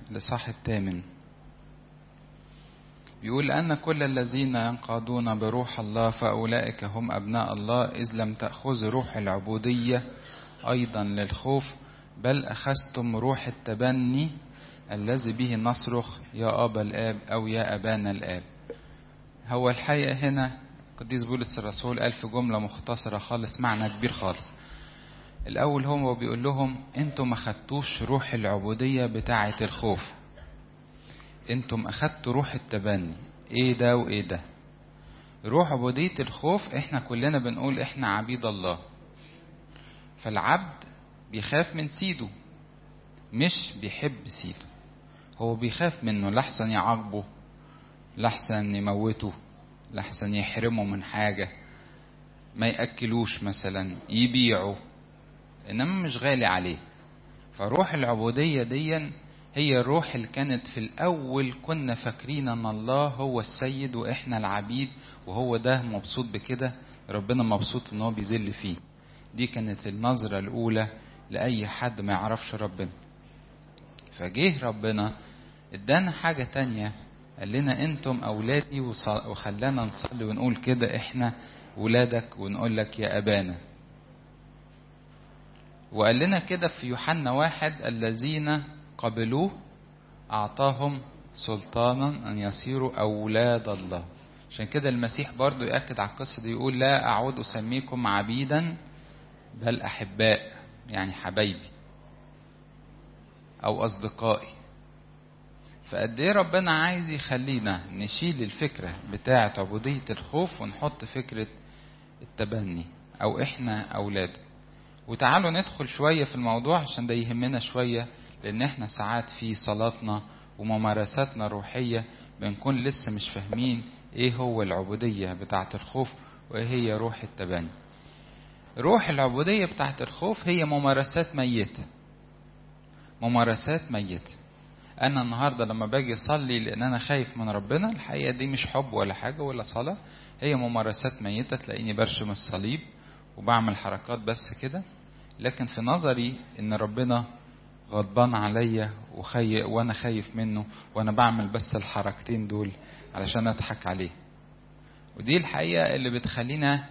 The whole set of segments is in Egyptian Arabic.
لصح الثامن بيقول أن كل الذين ينقادون بروح الله فأولئك هم أبناء الله إذ لم تأخذوا روح العبودية أيضا للخوف بل أخذتم روح التبني الذي به نصرخ يا أبا الآب أو يا أبانا الآب هو الحقيقة هنا قديس بولس الرسول قال في جملة مختصرة خالص معنى كبير خالص الأول هو بيقول لهم أنتم ما خدتوش روح العبودية بتاعة الخوف أنتم أخدتوا روح التبني إيه ده وإيه ده روح عبودية الخوف إحنا كلنا بنقول إحنا عبيد الله فالعبد بيخاف من سيده مش بيحب سيده هو بيخاف منه لحسن يعاقبه لحسن يموته لحسن يحرمه من حاجة ما يأكلوش مثلا يبيعه إنما مش غالي عليه فروح العبودية دي هي الروح اللي كانت في الأول كنا فاكرين أن الله هو السيد وإحنا العبيد وهو ده مبسوط بكده ربنا مبسوط إن هو بيذل فيه دي كانت النظرة الأولى لأي حد ما يعرفش ربنا فجه ربنا ادانا حاجة تانية قال لنا انتم اولادي وخلانا نصلي ونقول كده احنا ولادك ونقول لك يا ابانا وقال لنا كده في يوحنا واحد الذين قبلوه اعطاهم سلطانا ان يصيروا اولاد الله عشان كده المسيح برضو يأكد على القصة دي يقول لا أعود أسميكم عبيدا بل أحباء يعني حبايبي أو أصدقائي فقد ايه ربنا عايز يخلينا نشيل الفكرة بتاعة عبودية الخوف ونحط فكرة التبني او احنا اولاده وتعالوا ندخل شوية في الموضوع عشان ده يهمنا شوية لان احنا ساعات في صلاتنا وممارساتنا الروحية بنكون لسه مش فاهمين ايه هو العبودية بتاعة الخوف وايه هي روح التبني روح العبودية بتاعة الخوف هي ممارسات ميتة ممارسات ميته انا النهارده لما باجي اصلي لان انا خايف من ربنا الحقيقه دي مش حب ولا حاجه ولا صلاه هي ممارسات ميته تلاقيني برشم الصليب وبعمل حركات بس كده لكن في نظري ان ربنا غضبان عليا وخي وانا خايف منه وانا بعمل بس الحركتين دول علشان اضحك عليه ودي الحقيقه اللي بتخلينا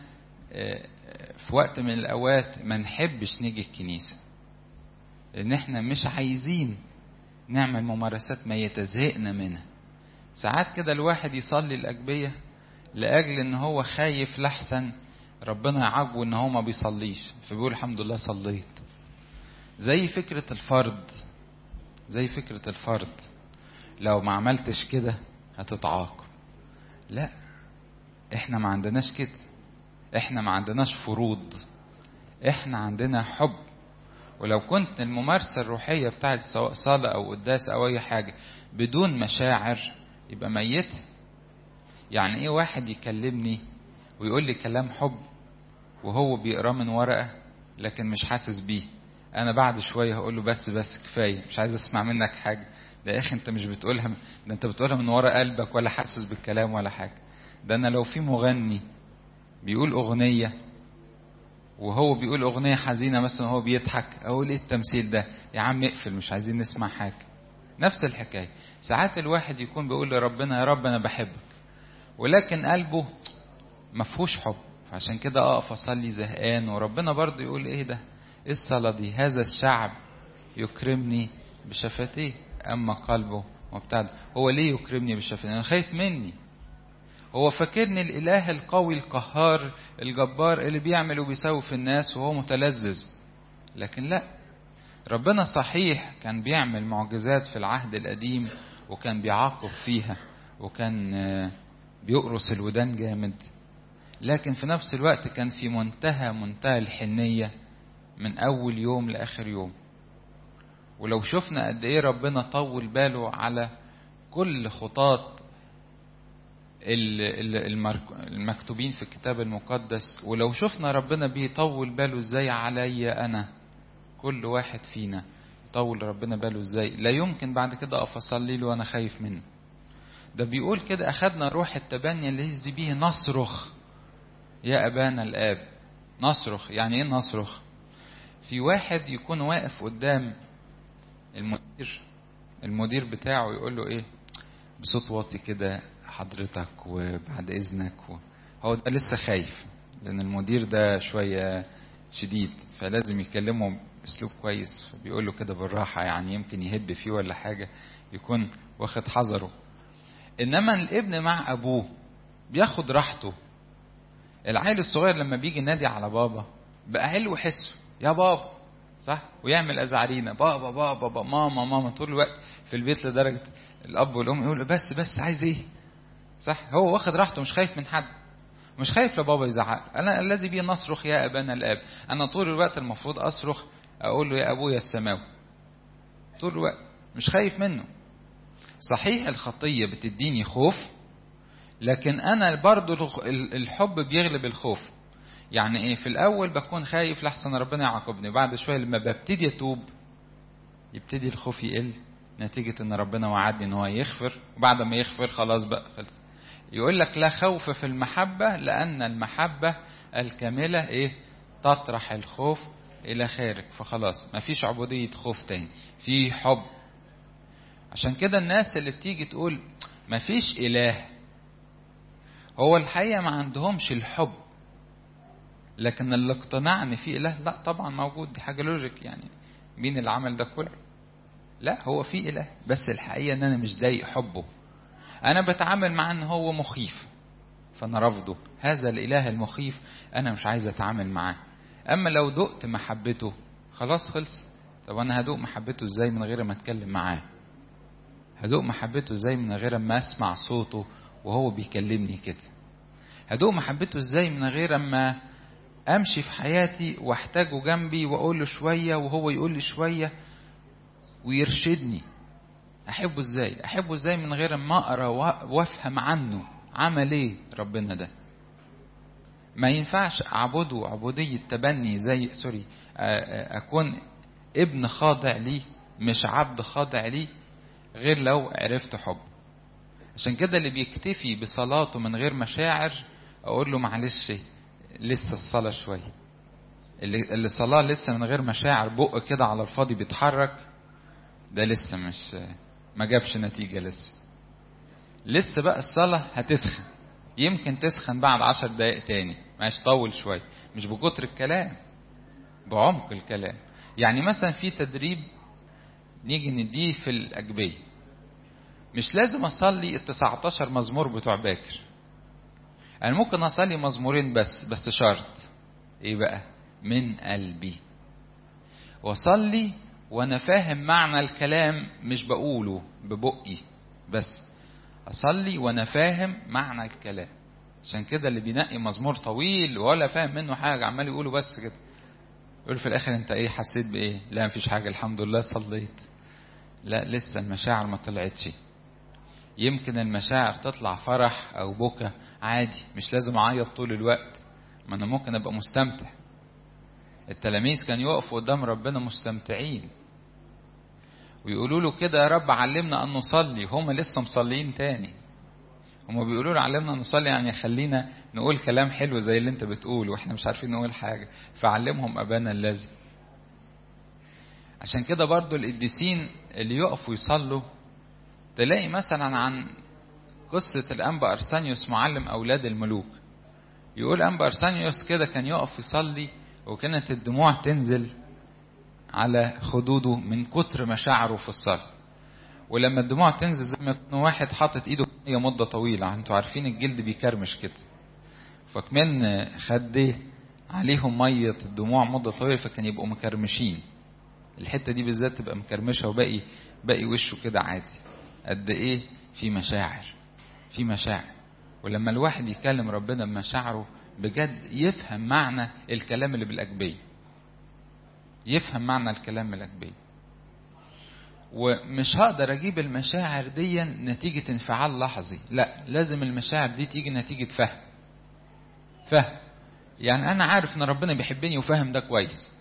في وقت من الاوقات ما نحبش نيجي الكنيسه لان احنا مش عايزين نعمل ممارسات ميتة زهقنا منها ساعات كده الواحد يصلي الأجبية لأجل إن هو خايف لحسن ربنا يعاقبه إن هو ما بيصليش فبيقول الحمد لله صليت زي فكرة الفرض زي فكرة الفرض لو ما عملتش كده هتتعاقب لا احنا ما عندناش كده احنا ما عندناش فروض احنا عندنا حب ولو كنت الممارسة الروحية بتاعت سواء صلاة أو قداس أو أي حاجة بدون مشاعر يبقى ميت يعني إيه واحد يكلمني ويقول لي كلام حب وهو بيقراه من ورقة لكن مش حاسس بيه أنا بعد شوية هقول له بس بس كفاية مش عايز أسمع منك حاجة ده يا أخي أنت مش بتقولها ده أنت بتقولها من ورا قلبك ولا حاسس بالكلام ولا حاجة ده أنا لو في مغني بيقول أغنية وهو بيقول أغنية حزينة مثلا وهو بيضحك أقول إيه التمثيل ده يا عم اقفل مش عايزين نسمع حاجة نفس الحكاية ساعات الواحد يكون بيقول لربنا يا رب أنا بحبك ولكن قلبه ما فيهوش حب عشان كده أقف أصلي زهقان وربنا برضه يقول إيه ده إيه الصلاة دي هذا الشعب يكرمني بشفتيه أما قلبه مبتعد هو ليه يكرمني بشفتيه أنا خايف مني هو فاكرني الاله القوي القهار الجبار اللي بيعمل وبيسوي في الناس وهو متلذذ لكن لا ربنا صحيح كان بيعمل معجزات في العهد القديم وكان بيعاقب فيها وكان بيقرص الودان جامد لكن في نفس الوقت كان في منتهى منتهى الحنية من أول يوم لآخر يوم ولو شفنا قد إيه ربنا طول باله على كل خطاط المكتوبين في الكتاب المقدس ولو شفنا ربنا بيطول باله ازاي عليا انا كل واحد فينا طول ربنا باله ازاي لا يمكن بعد كده اقف اصلي له وانا خايف منه ده بيقول كده اخدنا روح التبني الذي به نصرخ يا ابانا الاب نصرخ يعني ايه نصرخ في واحد يكون واقف قدام المدير المدير بتاعه يقول له ايه بصوت واطي كده حضرتك وبعد اذنك و... هو ده لسه خايف لان المدير ده شويه شديد فلازم يكلمه باسلوب كويس فبيقول له كده بالراحه يعني يمكن يهب فيه ولا حاجه يكون واخد حذره انما الابن مع ابوه بياخد راحته العيل الصغير لما بيجي نادي على بابا بقى حلو حسه يا بابا صح ويعمل ازعرينا بابا بابا بابا ماما ماما طول الوقت في البيت لدرجه الاب والام يقولوا بس بس عايز ايه صح هو واخد راحته مش خايف من حد مش خايف لبابا يزعق انا الذي بي نصرخ يا ابانا الاب انا طول الوقت المفروض اصرخ اقول له يا ابويا السماوي طول الوقت مش خايف منه صحيح الخطيه بتديني خوف لكن انا برضو الحب بيغلب الخوف يعني ايه في الاول بكون خايف لحسن ربنا يعاقبني بعد شويه لما ببتدي اتوب يبتدي الخوف يقل نتيجة ان ربنا وعدني ان هو يغفر وبعد ما يغفر خلاص بقى خلص يقول لك لا خوف في المحبة لأن المحبة الكاملة إيه؟ تطرح الخوف إلى خارج فخلاص ما فيش عبودية خوف تاني في حب عشان كده الناس اللي بتيجي تقول ما فيش إله هو الحقيقة ما عندهمش الحب لكن الاقتناع ان في اله لا طبعا موجود دي حاجه لوجيك يعني مين اللي عمل ده كله لا هو في اله بس الحقيقه ان انا مش ضايق حبه انا بتعامل مع ان هو مخيف فانا رافضه هذا الاله المخيف انا مش عايز اتعامل معاه اما لو دقت محبته خلاص خلص طب انا هدوق محبته ازاي من غير ما اتكلم معاه هدوق محبته ازاي من غير ما اسمع صوته وهو بيكلمني كده هدوق محبته ازاي من غير ما امشي في حياتي واحتاجه جنبي واقول له شويه وهو يقول لي شويه ويرشدني احبه ازاي احبه ازاي من غير ما اقرا وافهم عنه عمل ايه ربنا ده ما ينفعش اعبده عبوديه تبني زي سوري اكون ابن خاضع ليه مش عبد خاضع ليه غير لو عرفت حب عشان كده اللي بيكتفي بصلاته من غير مشاعر اقول له معلش لسه الصلاة شوية اللي اللي صلاة لسه من غير مشاعر بق كده على الفاضي بيتحرك ده لسه مش ما جابش نتيجة لسه لسه بقى الصلاة هتسخن يمكن تسخن بعد عشر دقايق تاني معلش طول شوية مش بكتر الكلام بعمق الكلام يعني مثلا في تدريب نيجي نديه في الأجبية مش لازم أصلي ال 19 مزمور بتوع باكر أنا ممكن أصلي مزمورين بس بس شرط إيه بقى؟ من قلبي وأصلي وأنا فاهم معنى الكلام مش بقوله ببقي بس أصلي وأنا فاهم معنى الكلام عشان كده اللي بينقي مزمور طويل ولا فاهم منه حاجة عمال يقوله بس كده يقول في الآخر أنت إيه حسيت بإيه؟ لا مفيش حاجة الحمد لله صليت لا لسه المشاعر ما طلعتش يمكن المشاعر تطلع فرح او بكى عادي مش لازم اعيط طول الوقت ما انا ممكن ابقى مستمتع التلاميذ كانوا يقفوا قدام ربنا مستمتعين ويقولوا له كده يا رب علمنا ان نصلي وهم لسه مصلين تاني هم بيقولوا له علمنا ان نصلي يعني خلينا نقول كلام حلو زي اللي انت بتقول واحنا مش عارفين نقول حاجه فعلمهم ابانا الذي عشان كده برضو القديسين اللي يقفوا يصلوا تلاقي مثلا عن قصة الأنبا أرسانيوس معلم أولاد الملوك يقول أنبا أرسانيوس كده كان يقف يصلي وكانت الدموع تنزل على خدوده من كتر مشاعره في الصلاة ولما الدموع تنزل زي ما يكون واحد حاطط ايده في مدة طويلة انتوا عارفين الجلد بيكرمش كده فكمان خديه عليهم مية الدموع مدة طويلة فكان يبقوا مكرمشين الحتة دي بالذات تبقى مكرمشة وباقي باقي وشه كده عادي قد ايه في مشاعر في مشاعر ولما الواحد يكلم ربنا بمشاعره بجد يفهم معنى الكلام اللي بالاجبيه يفهم معنى الكلام بالاجبيه ومش هقدر اجيب المشاعر دي نتيجة انفعال لحظي لا لازم المشاعر دي تيجي نتيجة فهم فهم يعني انا عارف ان ربنا بيحبني وفاهم ده كويس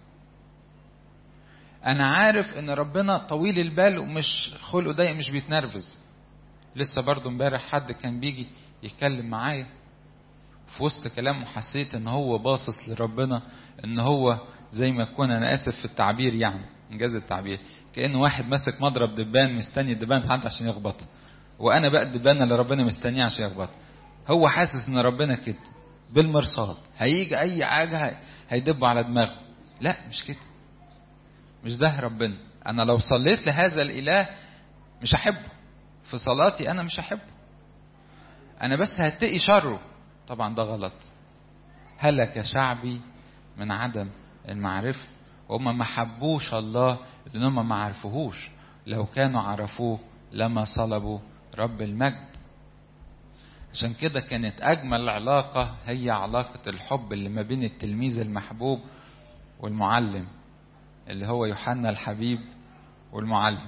انا عارف ان ربنا طويل البال ومش خلقه ضيق مش بيتنرفز لسه برضه امبارح حد كان بيجي يتكلم معايا في وسط كلامه حسيت ان هو باصص لربنا ان هو زي ما يكون انا اسف في التعبير يعني انجاز التعبير كأن واحد ماسك مضرب دبان مستني الدبان تعدي عشان يخبطه وانا بقى الدبانه اللي ربنا مستنيه عشان يخبطه هو حاسس ان ربنا كده بالمرصاد هيجي اي حاجه هيدب على دماغه لا مش كده مش ده ربنا انا لو صليت لهذا الاله مش احبه في صلاتي انا مش احبه انا بس هتقي شره طبعا ده غلط هلك شعبي من عدم المعرفه هم ما حبوش الله لان هم ما عرفوهوش لو كانوا عرفوه لما صلبوا رب المجد عشان كده كانت اجمل علاقه هي علاقه الحب اللي ما بين التلميذ المحبوب والمعلم اللي هو يوحنا الحبيب والمعلم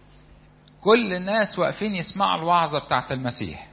كل الناس واقفين يسمعوا الوعظه بتاعت المسيح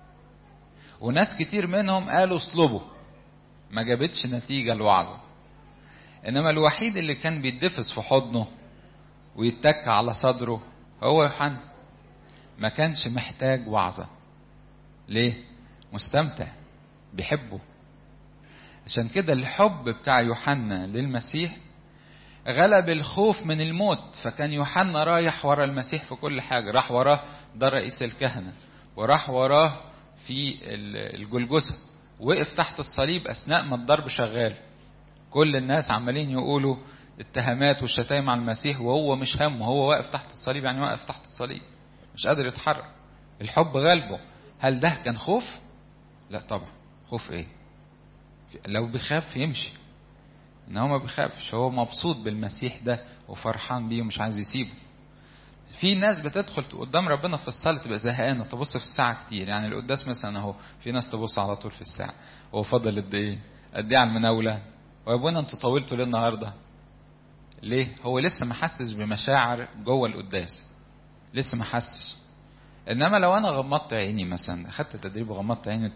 وناس كتير منهم قالوا اصلبوا ما جابتش نتيجه الوعظه انما الوحيد اللي كان بيتدفس في حضنه ويتك على صدره هو يوحنا ما كانش محتاج وعظه ليه مستمتع بيحبه عشان كده الحب بتاع يوحنا للمسيح غلب الخوف من الموت فكان يوحنا رايح ورا المسيح في كل حاجه راح وراه ده رئيس الكهنه وراح وراه في الجلجسه وقف تحت الصليب اثناء ما الضرب شغال كل الناس عمالين يقولوا اتهامات والشتايم على المسيح وهو مش همه هو واقف تحت الصليب يعني واقف تحت الصليب مش قادر يتحرك الحب غالبه هل ده كان خوف لا طبعا خوف ايه لو بيخاف يمشي ان هو ما بيخافش هو مبسوط بالمسيح ده وفرحان بيه ومش عايز يسيبه في ناس بتدخل قدام ربنا في الصلاه تبقى زهقانه تبص في الساعه كتير يعني القداس مثلا اهو في ناس تبص على طول في الساعه هو فاضل قد ايه قد ايه على المناوله ويا ابونا انتوا طولتوا ليه النهارده ليه هو لسه ما حسش بمشاعر جوه القداس لسه ما حسش انما لو انا غمضت عيني مثلا اخدت تدريب وغمضت عيني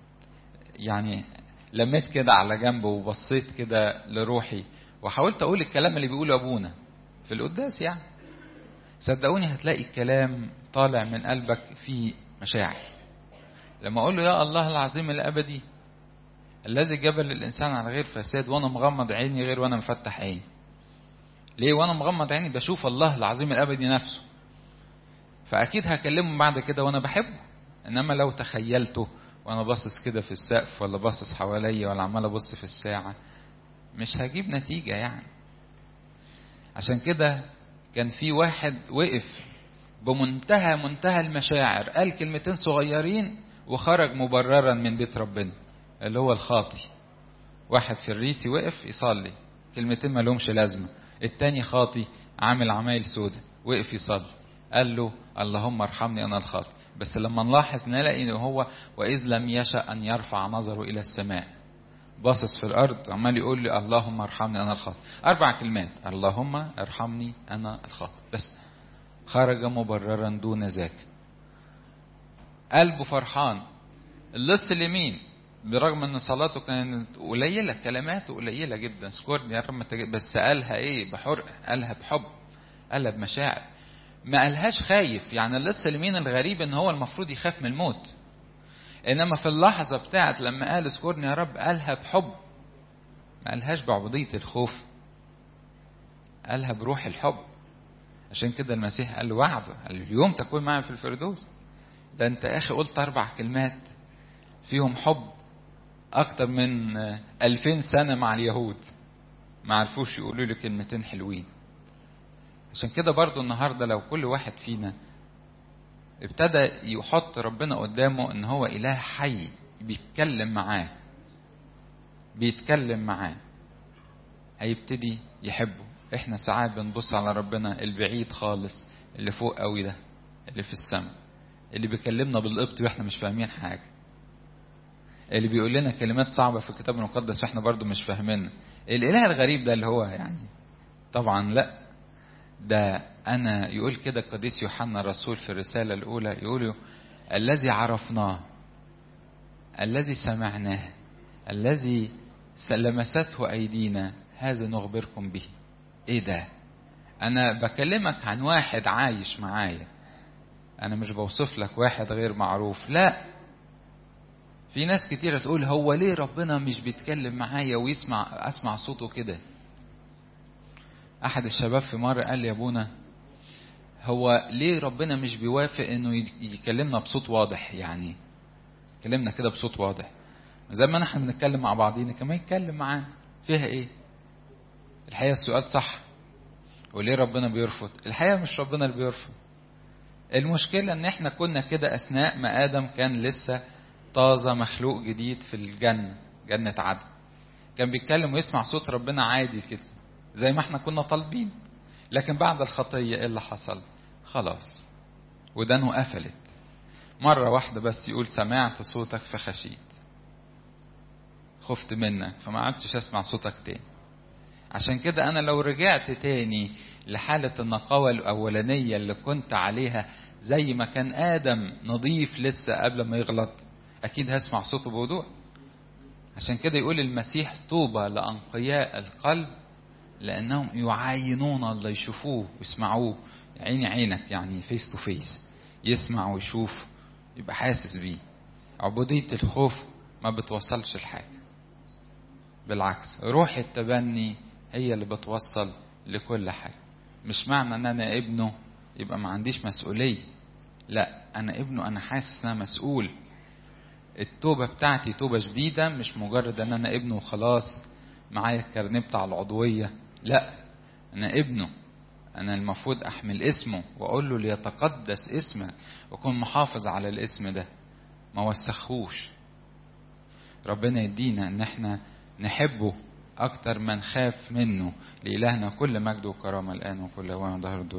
يعني لميت كده على جنب وبصيت كده لروحي وحاولت اقول الكلام اللي بيقوله ابونا في القداس يعني صدقوني هتلاقي الكلام طالع من قلبك فيه مشاعر لما اقول له يا الله العظيم الابدي الذي جبل الانسان على غير فساد وانا مغمض عيني غير وانا مفتح عيني ليه وانا مغمض عيني بشوف الله العظيم الابدي نفسه فاكيد هكلمه بعد كده وانا بحبه انما لو تخيلته وانا باصص كده في السقف ولا باصص حواليا ولا عمال ابص في الساعه مش هجيب نتيجه يعني عشان كده كان في واحد وقف بمنتهى منتهى المشاعر قال كلمتين صغيرين وخرج مبررا من بيت ربنا اللي هو الخاطي واحد في الريسي وقف يصلي كلمتين ما لهمش لازمه التاني خاطي عامل عمايل سودة وقف يصلي قال له اللهم ارحمني انا الخاطي بس لما نلاحظ نلاقي ان هو واذ لم يشا ان يرفع نظره الى السماء باصص في الارض عمال يقول لي اللهم ارحمني انا الخاطي اربع كلمات اللهم ارحمني انا الخاطي بس خرج مبررا دون ذاك قلبه فرحان اللص اليمين برغم ان صلاته كانت قليله كلماته قليله جدا اذكرني يا رب بس قالها ايه بحرق قالها بحب قالها بمشاعر ما قالهاش خايف يعني اللص اليمين الغريب ان هو المفروض يخاف من الموت انما في اللحظه بتاعت لما قال اذكرني يا رب قالها بحب ما قالهاش بعبوديه الخوف قالها بروح الحب عشان كده المسيح قال له وعده قال له اليوم تكون معي في الفردوس ده انت يا اخي قلت اربع كلمات فيهم حب اكتر من ألفين سنة مع اليهود ما عرفوش يقولوا له كلمتين حلوين عشان كده برضو النهاردة لو كل واحد فينا ابتدى يحط ربنا قدامه ان هو اله حي بيتكلم معاه بيتكلم معاه هيبتدي يحبه احنا ساعات بنبص على ربنا البعيد خالص اللي فوق قوي ده اللي في السماء اللي بيكلمنا بالقبط واحنا مش فاهمين حاجه اللي بيقول لنا كلمات صعبه في الكتاب المقدس واحنا برضو مش فاهمينها الاله الغريب ده اللي هو يعني طبعا لا ده انا يقول كده القديس يوحنا الرسول في الرساله الاولى يقول الذي عرفناه الذي سمعناه الذي لمسته ايدينا هذا نخبركم به ايه ده انا بكلمك عن واحد عايش معايا انا مش بوصف لك واحد غير معروف لا في ناس كتيرة تقول هو ليه ربنا مش بيتكلم معايا ويسمع اسمع صوته كده احد الشباب في مرة قال لي يا ابونا هو ليه ربنا مش بيوافق انه يكلمنا بصوت واضح يعني كلمنا كده بصوت واضح زي ما احنا بنتكلم مع بعضينا كمان يتكلم معانا فيها ايه الحقيقه السؤال صح وليه ربنا بيرفض الحقيقه مش ربنا اللي بيرفض المشكله ان احنا كنا كده اثناء ما ادم كان لسه طازه مخلوق جديد في الجنه جنه عدن كان بيتكلم ويسمع صوت ربنا عادي كده زي ما احنا كنا طالبين لكن بعد الخطيه ايه اللي حصل خلاص ودانه قفلت مرة واحدة بس يقول سمعت صوتك فخشيت خفت منك فما عدتش اسمع صوتك تاني عشان كده انا لو رجعت تاني لحالة النقاوة الاولانية اللي كنت عليها زي ما كان ادم نظيف لسه قبل ما يغلط اكيد هسمع صوته بوضوح عشان كده يقول المسيح طوبى لانقياء القلب لانهم يعاينون الله يشوفوه ويسمعوه عيني عينك يعني فيس تو فيس يسمع ويشوف يبقى حاسس بيه عبودية الخوف ما بتوصلش لحاجة بالعكس روح التبني هي اللي بتوصل لكل حاجة مش معنى ان انا ابنه يبقى ما عنديش مسؤولية لا انا ابنه انا حاسس ان انا مسؤول التوبة بتاعتي توبة جديدة مش مجرد ان انا ابنه وخلاص معايا الكارنيه بتاع العضوية لا انا ابنه أنا المفروض أحمل اسمه وأقول له ليتقدس اسمك وأكون محافظ على الاسم ده ما وسخوش ربنا يدينا إن احنا نحبه أكتر ما نخاف منه لإلهنا كل مجد وكرامة الآن وكل أوان ظهر